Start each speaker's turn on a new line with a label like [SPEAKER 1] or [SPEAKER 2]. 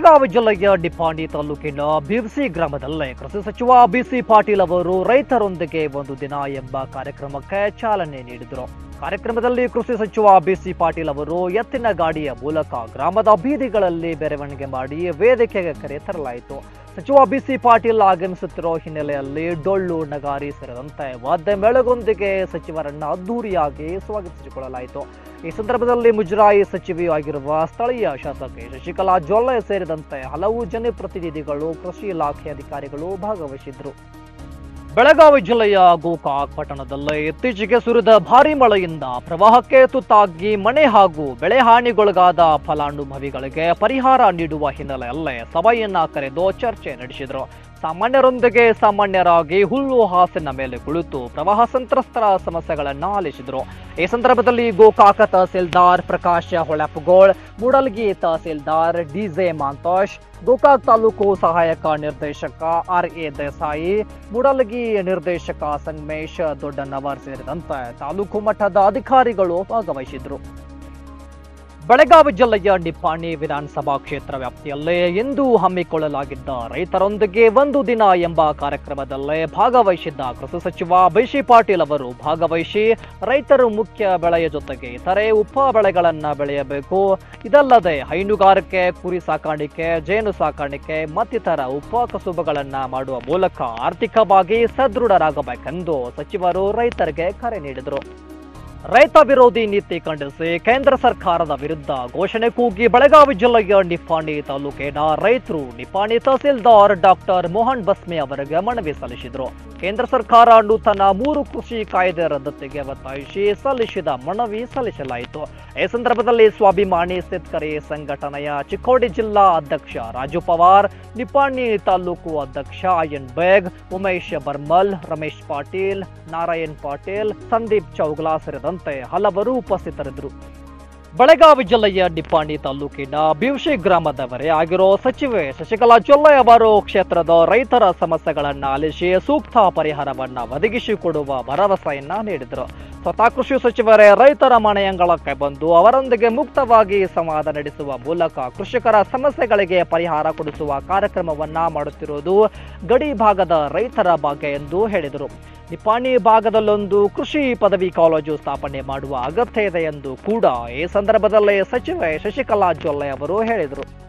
[SPEAKER 1] ಬೆಳಗಾವಿ ಜಿಲ್ಲೆಯ ನಿಪ್ಪಾಣಿ ತಾಲೂಕಿನ ಬಿರ್ಸಿ ಗ್ರಾಮದಲ್ಲೇ ಕೃಷಿ ಸಚಿವ ಬಿಸಿ ಪಾಟೀಲ್ ಅವರು ರೈತರೊಂದಿಗೆ ಒಂದು ದಿನ ಎಂಬ ಕಾರ್ಯಕ್ರಮಕ್ಕೆ ಚಾಲನೆ ನೀಡಿದರು ಕಾರ್ಯಕ್ರಮದಲ್ಲಿ ಕೃಷಿ ಸಚಿವ ಬಿಸಿ ಪಾಟೀಲ್ ಅವರು ಎತ್ತಿನ ಗಾಡಿಯ ಮೂಲಕ ಗ್ರಾಮದ ಬೀದಿಗಳಲ್ಲಿ ಮೆರವಣಿಗೆ ಮಾಡಿ ವೇದಿಕೆಗೆ ಕರೆ ತರಲಾಯಿತು ಸಚಿವ ಬಿಸಿ ಪಾಟೀಲ್ ಆಗಮಿಸುತ್ತಿರೋ ಹಿನ್ನೆಲೆಯಲ್ಲಿ ಡೊಳ್ಳು ನಗಾರಿ ಸೇರಿದಂತೆ ವಾದ್ಯ ಮೇಳಗೊಂದಿಗೆ ಸಚಿವರನ್ನ ಅದ್ದೂರಿಯಾಗಿ ಸ್ವಾಗತಿಸಿಕೊಳ್ಳಲಾಯಿತು ಈ ಸಂದರ್ಭದಲ್ಲಿ ಮುಜರಾಯಿ ಸಚಿವೆಯೂ ಆಗಿರುವ ಸ್ಥಳೀಯ ಶಾಸಕಿ ಶಶಿಕಲಾ ಜೊಲ್ಲೆ ಸೇರಿದಂತೆ ಹಲವು ಜನಪ್ರತಿನಿಧಿಗಳು ಕೃಷಿ ಇಲಾಖೆ ಅಧಿಕಾರಿಗಳು ಭಾಗವಹಿಸಿದ್ರು ಬೆಳಗಾವಿ ಜಿಲ್ಲೆಯ ಗೋಕಾಕ್ ಪಟ್ಟಣದಲ್ಲಿ ಇತ್ತೀಚೆಗೆ ಸುರಿದ ಭಾರಿ ಮಳೆಯಿಂದ ಪ್ರವಾಹಕ್ಕೆ ತುತ್ತಾಗಿ ಮನೆ ಹಾಗೂ ಬೆಳೆ ಹಾನಿಗೊಳಗಾದ ಫಲಾನುಭವಿಗಳಿಗೆ ಪರಿಹಾರ ನೀಡುವ ಹಿನ್ನೆಲೆಯಲ್ಲೇ ಸಭೆಯನ್ನ ಕರೆದು ಚರ್ಚೆ ನಡೆಸಿದರು ಸಾಮಾನ್ಯರೊಂದಿಗೆ ಸಾಮಾನ್ಯರಾಗಿ ಹುಲ್ಲು ಹಾಸಿನ ಮೇಲೆ ಕುಳಿತು ಪ್ರವಾಹ ಸಂತ್ರಸ್ತರ ಸಮಸ್ಯೆಗಳನ್ನ ಆಲಿಸಿದರು ಈ ಸಂದರ್ಭದಲ್ಲಿ ಗೋಕಾಕ ತಹಸೀಲ್ದಾರ್ ಪ್ರಕಾಶ್ ಹೊಳಪಗೋಳ್ ಮೂಡಲ್ಗಿ ತಹಸೀಲ್ದಾರ್ ಡಿಜೆ ಮಾಂತೋಷ್ ಗೋಕಾಕ್ ತಾಲೂಕು ಸಹಾಯಕ ನಿರ್ದೇಶಕ ಆರ್ ಎ ದೇಸಾಯಿ ಮೂಡಲಗಿ ನಿರ್ದೇಶಕ ಸಂಗಮೇಶ್ ದೊಡ್ಡನವರ್ ಸೇರಿದಂತೆ ತಾಲೂಕು ಮಟ್ಟದ ಅಧಿಕಾರಿಗಳು ಭಾಗವಹಿಸಿದ್ರು ಬೆಳಗಾವಿ ಜಿಲ್ಲೆಯ ನಿಪ್ಪಾಣಿ ವಿಧಾನಸಭಾ ಕ್ಷೇತ್ರ ವ್ಯಾಪ್ತಿಯಲ್ಲೇ ಇಂದು ಹಮ್ಮಿಕೊಳ್ಳಲಾಗಿದ್ದ ರೈತರೊಂದಿಗೆ ಒಂದು ದಿನ ಎಂಬ ಕಾರ್ಯಕ್ರಮದಲ್ಲೇ ಭಾಗವಹಿಸಿದ್ದ ಕೃಷಿ ಸಚಿವ ಬಿಸಿ ಪಾಟೀಲ್ ಅವರು ಭಾಗವಹಿಸಿ ರೈತರು ಮುಖ್ಯ ಬೆಳೆಯ ಜೊತೆಗೆ ಇತರೆ ಉಪ ಬೆಳೆಗಳನ್ನ ಬೆಳೆಯಬೇಕು ಇದಲ್ಲದೆ ಹೈನುಗಾರಿಕೆ ಕುರಿ ಸಾಕಾಣಿಕೆ ಜೇನು ಸಾಕಾಣಿಕೆ ಮತ್ತಿತರ ಉಪ ಕಸುಬುಗಳನ್ನ ಮಾಡುವ ಮೂಲಕ ಆರ್ಥಿಕವಾಗಿ ಸದೃಢರಾಗಬೇಕೆಂದು ಸಚಿವರು ರೈತರಿಗೆ ಕರೆ ನೀಡಿದರು ರೈತ ವಿರೋಧಿ ನೀತಿ ಖಂಡಿಸಿ ಕೇಂದ್ರ ಸರ್ಕಾರದ ವಿರುದ್ಧ ಘೋಷಣೆ ಕೂಗಿ ಬೆಳಗಾವಿ ಜಿಲ್ಲೆಯ ನಿಪ್ಪಾಣಿ ತಾಲೂಕಿನ ರೈತರು ನಿಪ್ಪಾಣಿ ತಹಸೀಲ್ದಾರ್ ಡಾಕ್ಟರ್ ಮೋಹನ್ ಬಸ್ಮೆ ಅವರಿಗೆ ಮನವಿ ಸಲ್ಲಿಸಿದರು ಕೇಂದ್ರ ಸರ್ಕಾರ ನೂತನ ಮೂರು ಕೃಷಿ ಕಾಯ್ದೆ ರದ್ದತಿಗೆ ಒತ್ತಾಯಿಸಿ ಸಲ್ಲಿಸಿದ ಮನವಿ ಸಲ್ಲಿಸಲಾಯಿತು ಈ ಸಂದರ್ಭದಲ್ಲಿ ಸ್ವಾಭಿಮಾನಿ ಸಿದ್ಕರಿ ಸಂಘಟನೆಯ ಚಿಕ್ಕೋಡಿ ಜಿಲ್ಲಾ ಅಧ್ಯಕ್ಷ ರಾಜು ಪವಾರ್ ನಿಪ್ಪಾಣಿ ತಾಲೂಕು ಅಧ್ಯಕ್ಷ ಅಯನ್ ಬೇಗ್ ಉಮೇಶ್ ಬರ್ಮಲ್ ರಮೇಶ್ ಪಾಟೀಲ್ ನಾರಾಯಣ್ ಪಾಟೀಲ್ ಸಂದೀಪ್ ಚೌಗ್ಲಾ ಸೇರಿದಂತೆ ಹಲವರು ಉಪಸ್ಥಿತರಿದ್ದರು ಬೆಳಗಾವಿ ಜಿಲ್ಲೆಯ ನಿಪ್ಪಾಣಿ ತಾಲೂಕಿನ ಬಿವ್ಶಿ ಗ್ರಾಮದವರೇ ಆಗಿರೋ ಸಚಿವೆ ಶಶಿಕಲಾ ಜೊಲ್ಲೆ ಅವರು ಕ್ಷೇತ್ರದ ರೈತರ ಸಮಸ್ಯೆಗಳನ್ನ ಆಲಿಸಿ ಸೂಕ್ತ ಪರಿಹಾರವನ್ನ ಒದಗಿಸಿಕೊಡುವ ಭರವಸೆಯನ್ನ ನೀಡಿದರು ಸ್ವತಃ ಕೃಷಿ ಸಚಿವರೇ ರೈತರ ಮನೆಯಂಗಳಕ್ಕೆ ಬಂದು ಅವರೊಂದಿಗೆ ಮುಕ್ತವಾಗಿ ಸಂವಾದ ನಡೆಸುವ ಮೂಲಕ ಕೃಷಿಕರ ಸಮಸ್ಯೆಗಳಿಗೆ ಪರಿಹಾರ ಕೊಡಿಸುವ ಕಾರ್ಯಕ್ರಮವನ್ನ ಮಾಡುತ್ತಿರುವುದು ಗಡಿ ಭಾಗದ ರೈತರ ಭಾಗ್ಯ ಎಂದು ಹೇಳಿದರು ನಿಪ್ಪಾಣಿ ಭಾಗದಲ್ಲೊಂದು ಕೃಷಿ ಪದವಿ ಕಾಲೇಜು ಸ್ಥಾಪನೆ ಮಾಡುವ ಅಗತ್ಯ ಇದೆ ಎಂದು ಕೂಡ ಈ ಸಂದರ್ಭದಲ್ಲಿ ಸಚಿವೆ ಶಶಿಕಲಾ ಜೊಲ್ಲೆ ಅವರು ಹೇಳಿದರು